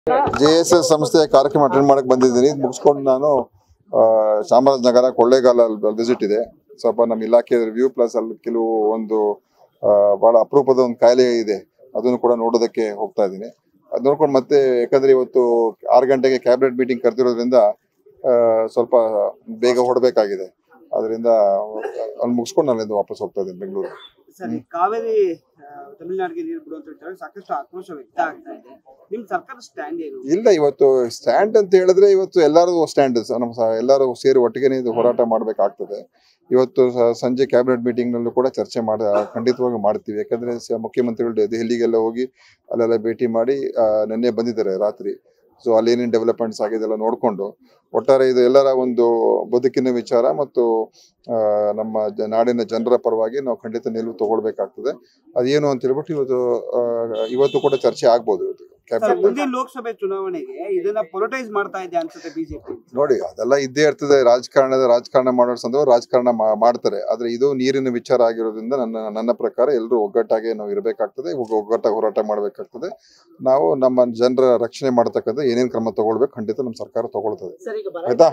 J S S ಸಂಸ್ಥೆಯ ಕಾರ್ಯಕ್ರಮ attend ಮಾಡಕ್ ಬಂದಿದ್ದೀನಿ ಇದು ಮುಗಿಸ್ಕೊಂಡು ನಾನು ಆ, ಚಾಮರಾಜನಗರ ಕೊಳ್ಳೇಗಾಲ ವಿಸಿಟ್ ಇದೆ ಸ್ವಲ್ಪ ನಮ್ಮ ಇಲಾಖೆ ರಿವ್ಯೂ ಪ್ಲಸ್ ಅಲ್ಲಿ ಕೆಲವು ಒಂದು ಆ, ಬಹಳ ಅಪರೂಪದ ಒಂದು ಕಾಯಿಲೆ ಇದೆ ಅದನ್ನು ಕೂಡ ನೋಡೋದಕ್ಕೆ ಹೋಗ್ತಾ ಇದ್ದೀನಿ ಅದು ನೋಡ್ಕೊಂಡು ಮತ್ತೆ ಯಾಕಂದ್ರೆ ಇವತ್ತು ಆರು ಗಂಟೆಗೆ ಕ್ಯಾಬಿನೆಟ್ ಮೀಟಿಂಗ್ ಕರೆದಿರೋದ್ರಿಂದ ಆ, ಸ್ವಲ್ಪ ಬೇಗ ಹೊರಡಬೇಕಾಗಿದೆ ಅದರಿಂದ ಅಲ್ಲಿ ಮುಗಿಸ್ಕೊಂಡು ನಾನು ಅಲ್ಲಿಂದ ವಾಪಸ್ ಹೋಗ್ತಾ ಇದ್ದೀನಿ ಬೆಂಗಳೂರು ಸರ್ ಈ ಕಾವೇರಿ ಆ, ತಮಿಳ್ನಾಡಿಗೆ ನೀರು ಬಿಡುವಂತ ಹೇಳ್ತಾರೆ ಸಾಕಷ್ಟು ಆಕ್ರೋಶ ವ್ಯಕ್ತ ಆಗ್ತಾ ಇದೆ ನಿಮ್ ಸರ್ಕಾರ ಸ್ಟ್ಯಾಂಡ್ ಏನು ಇಲ್ಲ ಇವತ್ತು ಸ್ಟ್ಯಾಂಡ್ ಅಂತ ಹೇಳಿದ್ರೆ ಇವತ್ತು ಎಲ್ಲರೂ ಸ್ಟ್ಯಾಂಡ್ ನಮ್ಮ ಸ- ಎಲ್ಲರೂ ಸೇರಿ ಒಟ್ಟಿಗೆ ಇದು ಹೋರಾಟ ಮಾಡಬೇಕಾಗ್ತದೆ ಇವತ್ತು ಸ- ಸಂಜೆ ಕ್ಯಾಬಿನೆಟ್ ಮೀಟಿಂಗ್ ನಲ್ಲೂ ಕೂಡ ಚರ್ಚೆ ಮಾಡ ಖಂಡಿತವಾಗಿ ಮಾಡ್ತೀವಿ ಯಾಕಂದ್ರೆ ಸ- ಮುಖ್ಯಮಂತ್ರಿಗಳು ಡೆ- ದೆಹಲಿಗೆಲ್ಲ ಹೋಗಿ ಅಲ್ಲೆಲ್ಲ ಭೇಟಿ ಮಾಡಿ ಆ, ನಿನ್ನೆ ಬಂದಿದ್ದಾರೆ ರಾತ್ರಿ ಸೊ ಅಲ್ಲಿ ಏನೇನು ಡೆವಲಪ್ಮೆಂಟ್ಸ್ ಆಗಿದೆ ಎಲ್ಲ ನೋಡಿಕೊಂಡು ಒಟ್ಟಾರೆ ಇದು ಎಲ್ಲರ ಒಂದು ಬದುಕಿನ ವಿಚಾರ ಮತ್ತು ಆ, ನಮ್ಮ ಜ- ನಾಡಿನ ಜನರ ಪರವಾಗಿ ನಾವು ಖಂಡಿತ ನಿಲುವು ತಗೊಳ್ಬೇಕಾಗ್ತದೆ ಅದೇನು ಅಂತ ಹೇಳ್ಬಿಟ್ಟು ಇವತ್ತು ಆ, ಇವತ್ತು ಕೂಡ ಚರ್ಚೆ ಆಗ್ಬೋದು ಇವತ್ತು ಸರ್ ಕ್ಯಾಬಿನೆಟ್ ಮುಂದಿನ ಲೋಕಸಭೆ ಚುನಾವಣೆಗೆ ಇದನ್ನ ಪೊಲಿಟೈಸ್ ಮಾಡ್ತಾ ಇದೆ ಅನ್ಸುತ್ತೆ ಬಿಜೆಪಿ ನೋಡಿ ಅದೆಲ್ಲ ಇದ್ದೇ ಇರ್ತದೆ ರಾಜಕಾರಣದ ರಾಜಕಾರಣ ಮಾಡೋ ಸಂದರ್ಭ ರಾಜಕಾರಣ ಮಾ- ಮಾಡ್ತಾರೆ ಆದ್ರೆ ಇದು ನೀರಿನ ವಿಚಾರ ಆಗಿರೋದ್ರಿಂದ ನನ್ನ ನನ್ನ ಪ್ರಕಾರ ಎಲ್ಲರೂ ಒಗ್ಗಟ್ಟಾಗಿ ನಾವು ಇರಬೇಕಾಗ್ತದೆ ಒಗ್ಗಟ್ಟಾಗಿ ಹೋರಾಟ ಮಾಡಬೇಕಾಗ್ತದೆ ನಾವು ನಮ್ಮ ಜನರ ರಕ್ಷಣೆ ಮಾಡತಕ್ಕಂಥ ಏನೇನು ಕ್ರಮ ತಗೊಳ್ಬೇಕು ಖಂಡಿತ ನಮ್ಮ ಸರ್ಕಾರ ತಗೊಳ್ತದೆ ಆಯ್ತಾ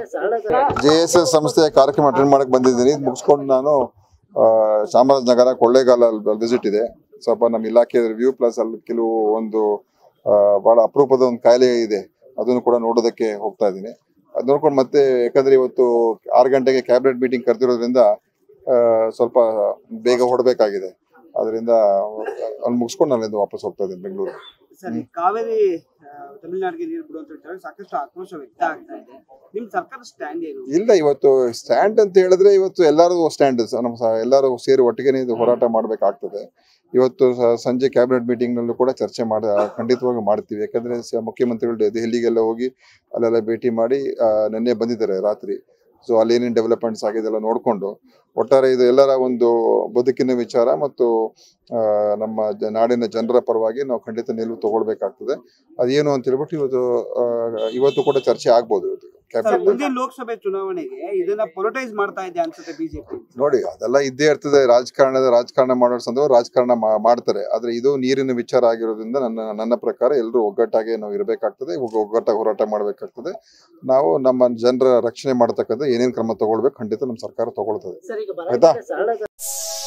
ಜೆ ಎಸ್ ಎಸ್ ಸಂಸ್ಥೆಯ ಕಾರ್ಯಕ್ರಮ ಅಟೆಂಡ್ ಮಾಡಕ್ ಬಂದಿದ್ದೀನಿ ಇದು ಮುಗಿಸ್ಕೊಂಡು ನಾನು ಆ, ಚಾಮರಾಜನಗರ ಕೊಳ್ಳೇಗಾಲ ವಿಸಿಟ್ ಇದೆ ಸ್ವಲ್ಪ ನಮ್ಮ ಇಲಾಖೆ ರಿವ್ಯೂ ಪ್ಲಸ್ ಅಲ್ಲಿ ಕೆಲವು ಒಂದು ಆ, ಬಹಳ ಅಪರೂಪದ ಒಂದು ಕಾಯಿಲೆ ಇದೆ ಅದನ್ನು ಕೂಡ ನೋಡೋದಕ್ಕೆ ಹೋಗ್ತಾ ಇದ್ದೀನಿ ಅದು ನೋಡ್ಕೊಂಡು ಮತ್ತೆ ಯಾಕಂದ್ರೆ ಇವತ್ತು ಆರು ಗಂಟೆಗೆ ಕ್ಯಾಬಿನೆಟ್ ಮೀಟಿಂಗ್ ಕರೆದಿರೋದ್ರಿಂದ ಆ, ಸ್ವಲ್ಪ ಬೇಗ ಹೊರಡಬೇಕಾಗಿದೆ ಅದರಿಂದ ಅಲ್ಲಿ ಮುಗಿಸ್ಕೊಂಡು ನಾನು ಅಲ್ಲಿಂದ ವಾಪಸ್ ಹೋಗ್ತಾ ಇದ್ದೀನಿ ಬೆಂಗಳೂರು ಸರ್ ಈ ಕಾವೇರಿ ಆ, ತಮಿಳ್ನಾಡಿಗೆ ನೀರು ಬಿಡುವಂತ ಹೇಳ್ತಾರೆ ಸಾಕಷ್ಟು ಆಕ್ರೋಶ ವ್ಯಕ್ತ ಆಗ್ತಾ ಇದೆ ನಿಮ್ ಸರ್ಕಾರ ಸ್ಟ್ಯಾಂಡ್ ಏನು ಇಲ್ಲ ಇವತ್ತು ಸ್ಟ್ಯಾಂಡ್ ಅಂತ ಹೇಳಿದ್ರೆ ಇವತ್ತು ಎಲ್ಲರೂ ಸ್ಟ್ಯಾಂಡ್ ನಮ್ಮ ಸ- ಎಲ್ಲರೂ ಸೇರಿ ಒಟ್ಟಿಗೆ ಇದು ಹೋರಾಟ ಮಾಡಬೇಕಾಗ್ತದೆ ಇವತ್ತು ಸ- ಸಂಜೆ ಕ್ಯಾಬಿನೆಟ್ ಮೀಟಿಂಗ್ ನಲ್ಲೂ ಕೂಡ ಚರ್ಚೆ ಮಾಡ ಖಂಡಿತವಾಗಿ ಮಾಡ್ತೀವಿ ಯಾಕಂದ್ರೆ ಸ- ಮುಖ್ಯಮಂತ್ರಿಗಳು ಡೆ- ದೆಹಲಿಗೆಲ್ಲ ಹೋಗಿ ಅಲ್ಲೆಲ್ಲ ಭೇಟಿ ಮಾಡಿ ಆ, ನಿನ್ನೆ ಬಂದಿದ್ದಾರೆ ರಾತ್ರಿ ಸೊ ಅಲ್ಲಿ ಏನೇನು ಡೆವಲಪ್ಮೆಂಟ್ಸ್ ಆಗಿದೆ ಎಲ್ಲ ನೋಡಿಕೊಂಡು ಒಟ್ಟಾರೆ ಇದು ಎಲ್ಲರ ಒಂದು ಬದುಕಿನ ವಿಚಾರ ಮತ್ತು ಆ, ನಮ್ಮ ಜ- ನಾಡಿನ ಜನರ ಪರವಾಗಿ ನಾವು ಖಂಡಿತ ನಿಲುವು ತಗೊಳ್ಬೇಕಾಗ್ತದೆ ಅದೇನು ಅಂತ ಹೇಳ್ಬಿಟ್ಟು ಇವತ್ತು ಆ, ಇವತ್ತು ಕೂಡ ಚರ್ಚೆ ಆಗ್ಬೋದು ಇವತ್ತು ಸರ್ ಕ್ಯಾಬಿನೆಟ್ ಮುಂದಿನ ಲೋಕಸಭೆ ಚುನಾವಣೆಗೆ ಇದನ್ನ ಪೊಲಿಟೈಸ್ ಮಾಡ್ತಾ ಇದೆ ಅನ್ಸುತ್ತೆ ಬಿಜೆಪಿ ನೋಡಿ ಅದೆಲ್ಲ ಇದ್ದೇ ಇರ್ತದೆ ರಾಜಕಾರಣದ ರಾಜಕಾರಣ ಮಾಡೋ ಸಂದರ್ಭ ರಾಜಕಾರಣ ಮಾ- ಮಾಡ್ತಾರೆ ಆದ್ರೆ ಇದು ನೀರಿನ ವಿಚಾರ ಆಗಿರೋದ್ರಿಂದ ನನ್ನ ನನ್ನ ಪ್ರಕಾರ ಎಲ್ಲರೂ ಒಗ್ಗಟ್ಟಾಗಿ ನಾವು ಇರಬೇಕಾಗ್ತದೆ ಒಗ್ಗಟ್ಟಾಗಿ ಹೋರಾಟ ಮಾಡಬೇಕಾಗ್ತದೆ ನಾವು ನಮ್ಮ ಜನರ ರಕ್ಷಣೆ ಮಾಡತಕ್ಕಂಥ ಏನೇನು ಕ್ರಮ ತಗೊಳ್ಬೇಕು ಖಂಡಿತ ನಮ್ಮ ಸರ್ಕಾರ ತಗೊಳ್ತದೆ ಆಯ್ತಾ